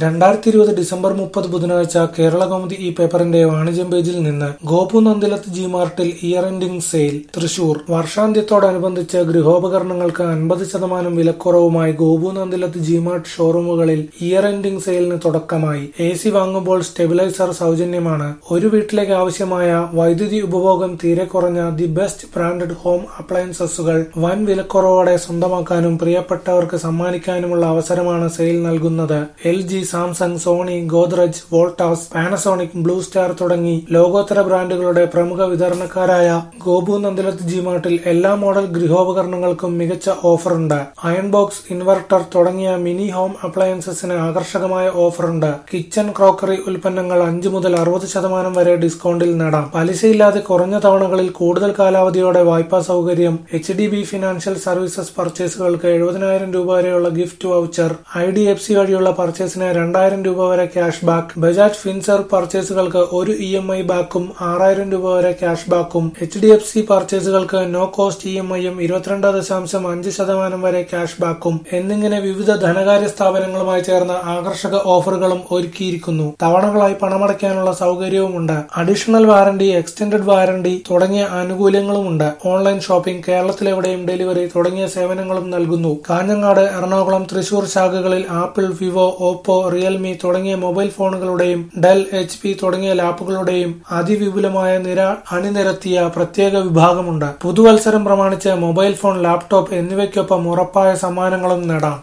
രണ്ടായിരത്തി ഇരുപത് ഡിസംബർ മുപ്പത് ബുധനാഴ്ച കേരളകൗമുദി ഈ പേപ്പറിന്റെ വാണിജ്യം പേജിൽ നിന്ന് ഗോപു നന്ദിലത്ത് ജി മാർട്ടിൽ ഇയർ എൻഡിംഗ് സെയിൽ തൃശൂർ വർഷാന്ത്യത്തോടനുബന്ധിച്ച് ഗൃഹോപകരണങ്ങൾക്ക് അൻപത് ശതമാനം വിലക്കുറവുമായി ഗോപു നന്ദിലത്ത് ജി മാർട്ട് ഷോറൂമുകളിൽ ഇയർ എൻഡിംഗ് സെയിലിന് തുടക്കമായി എ സി വാങ്ങുമ്പോൾ സ്റ്റെബിലൈസർ സൗജന്യമാണ് ഒരു വീട്ടിലേക്ക് ആവശ്യമായ വൈദ്യുതി ഉപഭോഗം തീരെ കുറഞ്ഞ ദി ബെസ്റ്റ് ബ്രാൻഡഡ് ഹോം അപ്ലയൻസസുകൾ വൻ വിലക്കുറവോടെ സ്വന്തമാക്കാനും പ്രിയപ്പെട്ടവർക്ക് സമ്മാനിക്കാനുമുള്ള അവസരമാണ് സെയിൽ നൽകുന്നത് L G Samsung Sony Godrej Voltas Panasonic blue star തുടങ്ങി ലോകോത്തര ബ്രാൻഡുകളുടെ പ്രമുഖ വിതരണക്കാരായ ഗോപു നന്ദിലത്ത് ജി മാർട്ടിൽ എല്ലാ മോഡൽ ഗൃഹോപകരണങ്ങൾക്കും മികച്ച ഓഫറുണ്ട് അയൺ ബോക്സ് ഇൻവെർട്ടർ തുടങ്ങിയ മിനി ഹോം അപ്ലയൻസസിന് ആകർഷകമായ ഓഫറുണ്ട് കിച്ചൺ ക്രോക്കറി ഉൽപ്പന്നങ്ങൾ അഞ്ചു മുതൽ അറുപത് ശതമാനം വരെ ഡിസ്കൗണ്ടിൽ നേടാം പലിശയില്ലാതെ കുറഞ്ഞ തവണകളിൽ കൂടുതൽ കാലാവധിയോടെ വായ്പാ സൗകര്യം H D B financial services പർച്ചേസുകൾക്ക് എഴുപതിനായിരം രൂപ വരെയുള്ള gift voucher I D F C വഴിയുള്ള പർച്ചേസിന് രണ്ടായിരം രൂപ വരെ ക്യാഷ് ബാക്ക് ബജാജ് ഫിൻസർ പർച്ചേസുകൾക്ക് ഒരു ഇ എം ഐ ബാക്കും ആറായിരം രൂപ വരെ ക്യാഷ് ബാക്കും എച്ച് ഡി എഫ് സി പർച്ചേസുകൾക്ക് നോ കോസ്റ്റ് ഇ എം ഐയും ഇരുപത്തിരണ്ട് ദശാംശം അഞ്ച് ശതമാനം വരെ ക്യാഷ് ബാക്കും എന്നിങ്ങനെ വിവിധ ധനകാര്യ സ്ഥാപനങ്ങളുമായി ചേർന്ന് ആകർഷക ഓഫറുകളും ഒരുക്കിയിരിക്കുന്നു തവണകളായി പണമടയ്ക്കാനുള്ള സൗകര്യവുമുണ്ട് അഡീഷണൽ വാറണ്ടി എക്സ്റ്റൻഡഡ് വാറണ്ടി തുടങ്ങിയ ആനുകൂല്യങ്ങളുമുണ്ട് ഓൺലൈൻ ഷോപ്പിംഗ് കേരളത്തിലെവിടെയും ഡെലിവറി തുടങ്ങിയ സേവനങ്ങളും നൽകുന്നു കാഞ്ഞങ്ങാട് എറണാകുളം തൃശൂർ ശാഖകളിൽ ആപ്പിൾ വിവോ ഓപ്പോ റിയൽമി തുടങ്ങിയ മൊബൈൽ ഫോണുകളുടെയും ഡെൽ എച്ച് പി തുടങ്ങിയ ലാപ്പുകളുടെയും അതിവിപുലമായ നിര അണിനിരത്തിയ പ്രത്യേക വിഭാഗമുണ്ട് പുതുവത്സരം പ്രമാണിച്ച് മൊബൈൽ ഫോൺ ലാപ്ടോപ്പ് എന്നിവയ്ക്കൊപ്പം ഉറപ്പായ സമ്മാനങ്ങളും നേടാം